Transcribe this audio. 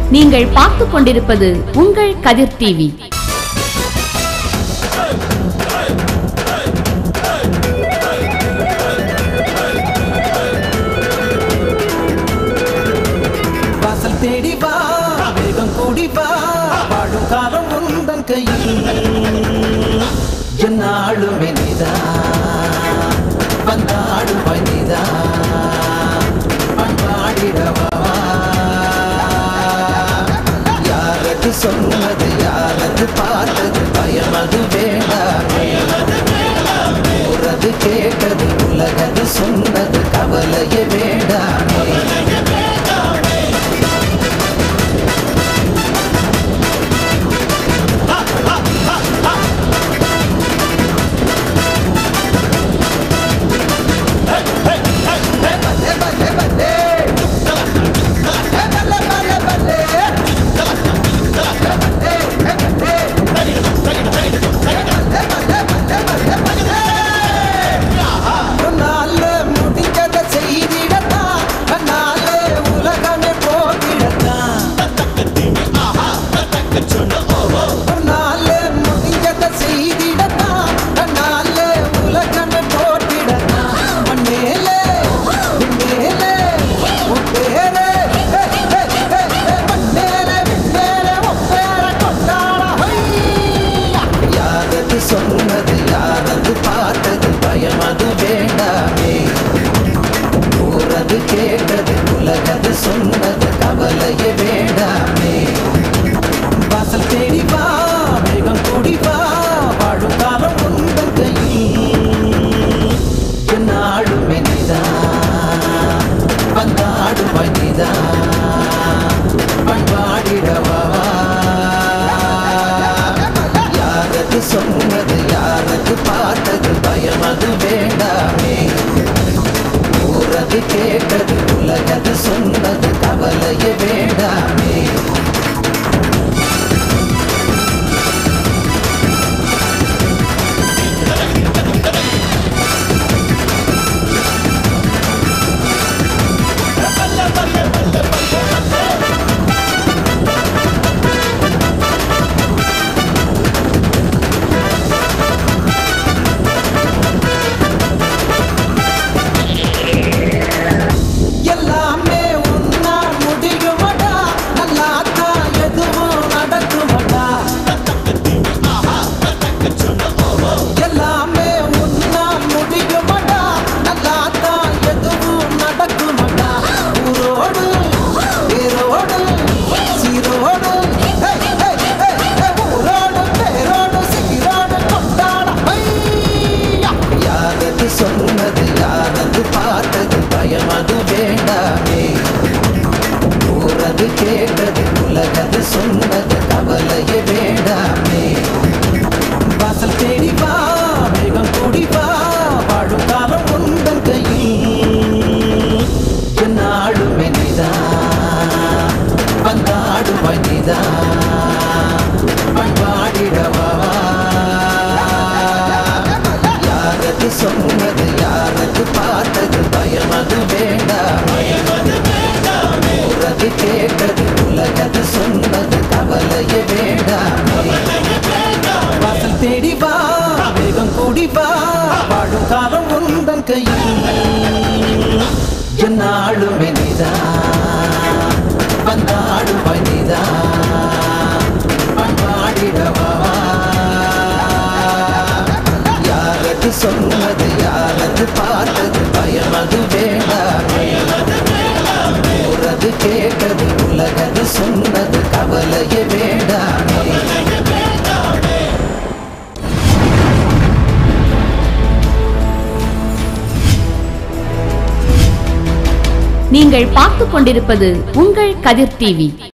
நீங்கள் பார்த்துக் கொண்டிருப்பது உங்கள் கதிர் டிவி வாசல் தேடி வா வேகம் கூடி வா வாழும் காலம் உந்தன் கையில் என்னாளுமே நீதா வந்தாடும் நீதா பண்பாடிடவா யாரது சொன்னது யாரது பார்த்தது பயம் அது வேண்டாமே உறது கேட்டது உலகது சொன்னது கவலையே வேண்டாமே உன்னால முடிஞ்சத செய்திடத்தான் கண்ணால உலகமே போகிடத்தான் உன்னால முடிஞ்சத செய்திடத்தான் கண்ணால உலகமே போட்டிடத்தான் மண்ணேலே விண்ணேலே உன் பேரே ஹே, ஹே, ஹே, ஹே, மண்ணேலே விண்ணேலே உன் பேரை கொண்டாட ஹையா! யாரது சொன்னது யாரது பார்த்தது பயம் அது வேண்டாமே ஊரது கேட்டது உலகது சொன்னது கவலையே வேண்டாமே வாசல் தேடி வா வேகம் கூடி வா வாழும் காலம் உந்தன் கையில் என்னாளுமே நீதா வந்தாடும் நீதா பண்பாடிடவா யாரது சொன்னது யாரது பார்த்தது பயம் அது வேண்டாமே ஊரது கேட்டது உலகது சொன்னது கவலையே வேண்டாமே எல்லாமே உன்னால் முடியுமடா நல்லாத்தான் எதுவும் நடக்குமடா எல்லாமே உன்னால் முடியுமடா நல்லாத்தான் எதுவும் நடக்குமடா ஊரோடு பேரோடு சீரோடு ஹே, ஹே, ஹே, ஹே, ஊரோடு பேரோடு சீரோடு கொண்டாட ஐயா! யாரது சொன்னது யாரது பார்த்தது பயம் அது வேண்டாமே ஊரது கேட்டது உலகது சொன்னது கவலையே வேண்டாமே வாசல் தேடி வா வேகம் கூடி வா வாழும் காலம் உந்தன் கையில் என்னாளுமே நீதா வந்தாடும் நீதா பண்பாடிடவா யாரது சொன்னது யாரது பார்த்தது பயம் அது வேண்டாமே உறது கேட்டது உலகது சொன்னது கவலையே வேண்டாமே வாசல் தேடி வா வேகம் கூடி வா வாழும் காலம் உந்தன் கையில் என்னாளுமே நீதா வந்தாடும் நீதா பண்பாடிடவா யாரது சொன்னது யாரது பார்த்தது பயம் அது வேண்டாமே உறது கேட்டது உலகது சொன்னது கவலையே வேண்டாமே நீங்கள் பார்த்துக் கொண்டிருப்பது உங்கள் கதிர் டிவி